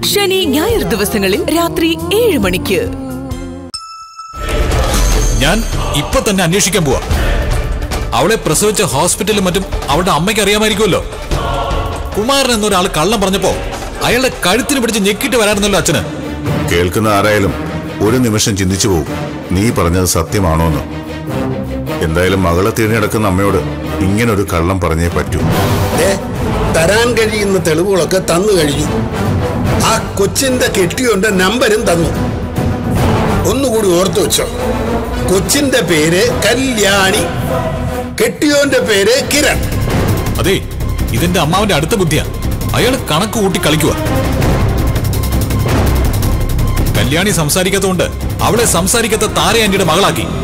ശനി ഞായർ ദിവസങ്ങളിൽ രാത്രി ഏഴ് മണിക്ക് ഞാൻ ഇപ്പൊ തന്നെ അന്വേഷിക്കാൻ പോവാ അവളെ പ്രസവിച്ച ഹോസ്പിറ്റലും മറ്റും അവളുടെ അമ്മയ്ക്ക് അറിയാമായിരിക്കുമല്ലോ കുമാരൻ എന്നൊരാൾ കള്ളം പറഞ്ഞപ്പോ അയാളുടെ കഴുത്തിന് പിടിച്ച് ഞെക്കിട്ട് വരാറുന്നല്ലോ അച്ഛന് കേൾക്കുന്ന ആരായാലും ഒരു നിമിഷം ചിന്തിച്ചു പോകും നീ പറഞ്ഞത് സത്യമാണോന്ന് എന്തായാലും മകളെ തിരഞ്ഞെടുക്കുന്ന അമ്മയോട് ഇങ്ങനൊരു കള്ളം പറഞ്ഞേ പറ്റൂ ദേ, തരാൻ കഴിയുന്ന തെളിവുകളൊക്കെ തന്നു കഴിഞ്ഞു ആ കൊച്ചിന്റെ കെട്ടിയോന്റെ നമ്പരും തന്നു ഒന്നുകൂടി ഓർത്തു വെച്ചോ കൊച്ചിന്റെ പേര് കല്യാണി കെട്ടിയോന്റെ പേര് കിരൺ അതെ ഇതിന്റെ അമ്മാവന്റെ അടുത്ത ബുദ്ധിയാ അയാൾ കണക്ക് കൂട്ടി കളിക്കുക കല്യാണി സംസാരിക്കാത്തതുകൊണ്ട് അവളെ സംസാരിക്കാത്ത താര ആന്റിയുടെ മകളാക്കി